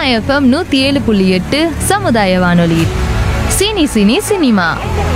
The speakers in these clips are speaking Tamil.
எஃப்எம் நூற்றி ஏழு புள்ளி எட்டு சமுதாய வானொலி சினி சினி சினிமா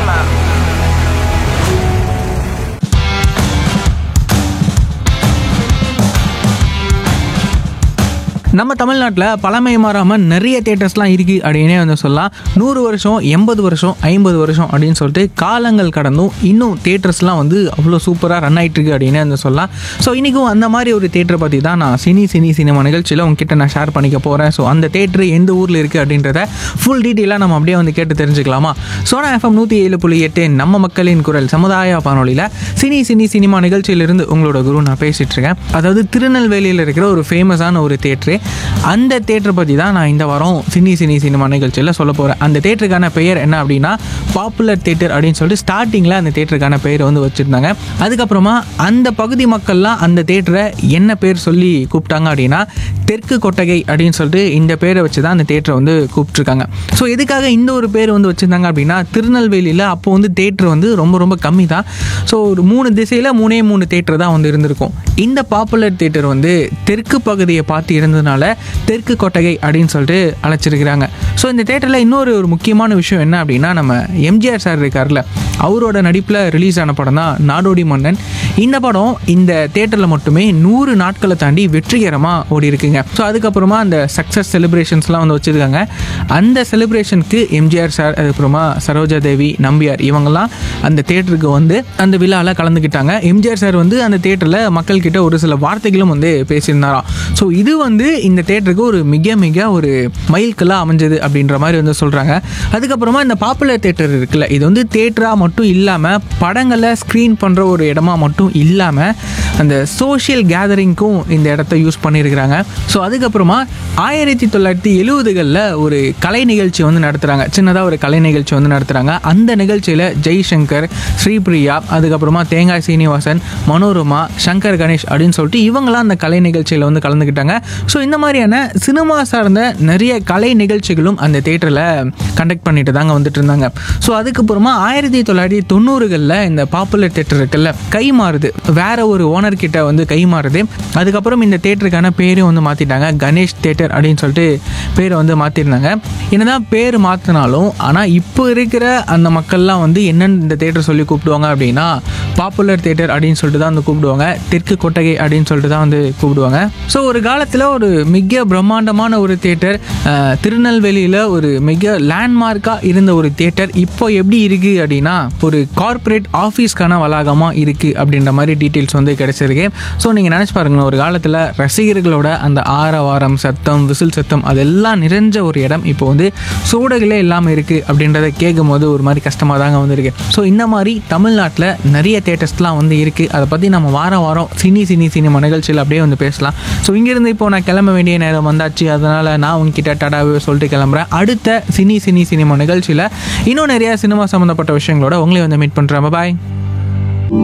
நம்ம தமிழ்நாட்டில் பழமை மாறாமல் நிறைய தேட்டர்ஸ்லாம் இருக்குது அப்படின்னே வந்து சொல்லலாம் நூறு வருஷம் எண்பது வருஷம் ஐம்பது வருஷம் அப்படின்னு சொல்லிட்டு காலங்கள் கடந்தும் இன்னும் தேட்டர்ஸ்லாம் வந்து அவ்வளோ சூப்பராக ரன் ஆயிட்டு இருக்கு அப்படின்னே வந்து சொல்லலாம் ஸோ இன்றைக்கும் அந்த மாதிரி ஒரு தேட்டரை பற்றி தான் நான் சினி சினி சினிமா நிகழ்ச்சியில் உங்ககிட்ட நான் ஷேர் பண்ணிக்க போகிறேன் ஸோ அந்த தேட்டர் எந்த ஊரில் இருக்குது அப்படின்றத ஃபுல் டீட்டெயிலாக நம்ம அப்படியே வந்து கேட்டு தெரிஞ்சுக்கலாமா சோனா எஃப்எம் நூற்றி ஏழு புள்ளி எட்டு நம்ம மக்களின் குரல் சமுதாய வானொலியில் சினி சினி சினிமா நிகழ்ச்சியிலிருந்து உங்களோட குரு நான் பேசிகிட்டு இருக்கேன் அதாவது திருநெல்வேலியில் இருக்கிற ஒரு ஃபேமஸான ஒரு தேட்டரு அந்த தேட்டரை பற்றி தான் நான் இந்த வாரம் சினி சினி சினிமா நிகழ்ச்சியில் சொல்ல போகிறேன் அந்த தேட்டருக்கான பெயர் என்ன அப்படின்னா பாப்புலர் தேட்டர் அப்படின்னு சொல்லிட்டு ஸ்டார்டிங்கில் அந்த தேட்டருக்கான பெயர் வந்து வச்சுருந்தாங்க அதுக்கப்புறமா அந்த பகுதி மக்கள்லாம் அந்த தேட்டரை என்ன பேர் சொல்லி கூப்பிட்டாங்க அப்படின்னா தெற்கு கொட்டகை அப்படின்னு சொல்லிட்டு இந்த பேரை வச்சு தான் அந்த தேட்டரை வந்து கூப்பிட்ருக்காங்க ஸோ எதுக்காக இந்த ஒரு பேர் வந்து வச்சுருந்தாங்க அப்படின்னா திருநெல்வேலியில் அப்போ வந்து தேட்டர் வந்து ரொம்ப ரொம்ப கம்மி தான் ஸோ ஒரு மூணு திசையில் மூணே மூணு தேட்டர் தான் வந்து இருந்திருக்கும் இந்த பாப்புலர் தேட்டர் வந்து தெற்கு பகுதியை பார்த்து இருந்ததுனால தெற்கு கொட்டகை அப்படின்னு சொல்லிட்டு அழைச்சிருக்கிறாங்க ஸோ இந்த தேட்டரில் இன்னொரு ஒரு முக்கியமான விஷயம் என்ன அப்படின்னா நம்ம எம்ஜிஆர் சார் இருக்கார்ல அவரோட நடிப்பில் ரிலீஸ் ஆன படம் தான் நாடோடி மன்னன் இந்த படம் இந்த தேட்டரில் மட்டுமே நூறு நாட்களை தாண்டி வெற்றிகரமாக ஓடி இருக்குங்க ஸோ அதுக்கப்புறமா அந்த சக்ஸஸ் செலிப்ரேஷன்ஸ்லாம் வந்து வச்சுருக்காங்க அந்த செலிப்ரேஷனுக்கு எம்ஜிஆர் சார் அதுக்கப்புறமா சரோஜா தேவி நம்பியார் இவங்கெல்லாம் அந்த தேட்டருக்கு வந்து அந்த விழாவில் கலந்துக்கிட்டாங்க எம்ஜிஆர் சார் வந்து அந்த தேட்டரில் மக்கள்கிட்ட ஒரு சில வார்த்தைகளும் வந்து பேசியிருந்தாராம் ஸோ இது வந்து இந்த தேட்டருக்கு ஒரு மிக மிக ஒரு மைல்கல்லாக அமைஞ்சது அப்படின்ற மாதிரி வந்து சொல்கிறாங்க அதுக்கப்புறமா இந்த பாப்புலர் தேட்டர் இருக்குல்ல இது வந்து தேட்டராக மட்டும் இல்லாமல் படங்களை ஸ்க்ரீன் பண்ணுற ஒரு இடமா மட்டும் இல்லாமல் அந்த சோஷியல் கேதரிங்க்கும் இந்த இடத்த யூஸ் பண்ணியிருக்கிறாங்க ஸோ அதுக்கப்புறமா ஆயிரத்தி தொள்ளாயிரத்தி எழுவதுகளில் ஒரு கலை நிகழ்ச்சி வந்து நடத்துகிறாங்க சின்னதாக ஒரு கலை நிகழ்ச்சி வந்து நடத்துகிறாங்க அந்த நிகழ்ச்சியில் ஜெய்சங்கர் ஸ்ரீபிரியா அதுக்கப்புறமா தேங்காய் சீனிவாசன் மனோரமா சங்கர் கணேஷ் அப்படின்னு சொல்லிட்டு இவங்களாம் அந்த கலை நிகழ்ச்சியில் வந்து கலந்துக்கிட்டாங்க ஸோ இந்த மாதிரியான சினிமா சார்ந்த நிறைய கலை நிகழ்ச்சிகளும் அந்த தேட்டரில் கண்டக்ட் பண்ணிட்டு தாங்க வந்துட்டு இருந்தாங்க ஸோ அதுக்கப்புறமா ஆயிரத்தி தொள்ளாயிரத்தி தொண்ணூறுகளில் இந்த பாப்புலர் தேட்டர் இருக்குல்ல கை மாறுது வேற ஒரு ஓனர் கிட்ட வந்து கை மாறுது அதுக்கப்புறம் இந்த தேட்டருக்கான பேரும் வந்து மாற்றிட்டாங்க கணேஷ் தேட்டர் அப்படின்னு சொல்லிட்டு பேரை வந்து மாற்றிருந்தாங்க என்னதான் பேர் மாற்றினாலும் ஆனால் இப்போ இருக்கிற அந்த மக்கள்லாம் வந்து என்னென்னு இந்த தேட்டர் சொல்லி கூப்பிடுவாங்க அப்படின்னா பாப்புலர் தேட்டர் அப்படின்னு சொல்லிட்டு தான் வந்து கூப்பிடுவாங்க தெற்கு கொட்டகை அப்படின்னு சொல்லிட்டு தான் வந்து கூப்பிடுவாங்க ஸோ ஒரு காலத்தில் ஒரு மிக பிரம்மாண்டமான ஒரு தேட்டர் திருநெல்வேலியில் ஒரு மிக லேண்ட்மார்க்காக இருந்த ஒரு தேட்டர் இப்போ எப்படி இருக்குது அப்படின்னா ஒரு கார்ப்பரேட் ஆஃபீஸ்க்கான வளாகமாக இருக்குது அப்படின்ற மாதிரி டீட்டெயில்ஸ் வந்து கிடைச்சிருக்கு ஸோ நீங்கள் நினச்சி பாருங்களேன் ஒரு காலத்தில் ரசிகர்களோட அந்த ஆரவாரம் சத்தம் விசில் சத்தம் அதெல்லாம் நிறைஞ்ச ஒரு இடம் இப்போ வந்து சூடகளே இல்லாமல் இருக்குது அப்படின்றத கேட்கும் போது ஒரு மாதிரி கஷ்டமாக தாங்க வந்திருக்கு ஸோ இந்த மாதிரி தமிழ்நாட்டில் நிறைய தேட்டர்ஸ்லாம் வந்து இருக்குது அதை பற்றி நம்ம வாரம் வாரம் சினி சினி சினிமா நிகழ்ச்சியில் அப்படியே வந்து பேசலாம் ஸோ இங்கேருந்து இப்போ நான் கிளம்ப வேண்டிய நேரம் வந்தாச்சு அதனால் நான் உங்ககிட்ட டடாவே சொல்லிட்டு கிளம்புறேன் அடுத்த சினி சினி சினிமா நிகழ்ச்சியில் இன்னும் நிறைய சினிமா சம்மந்தப்பட்ட விஷயங்களோட உங்களை வந்து மீட் பண்ணுறேன் பாய்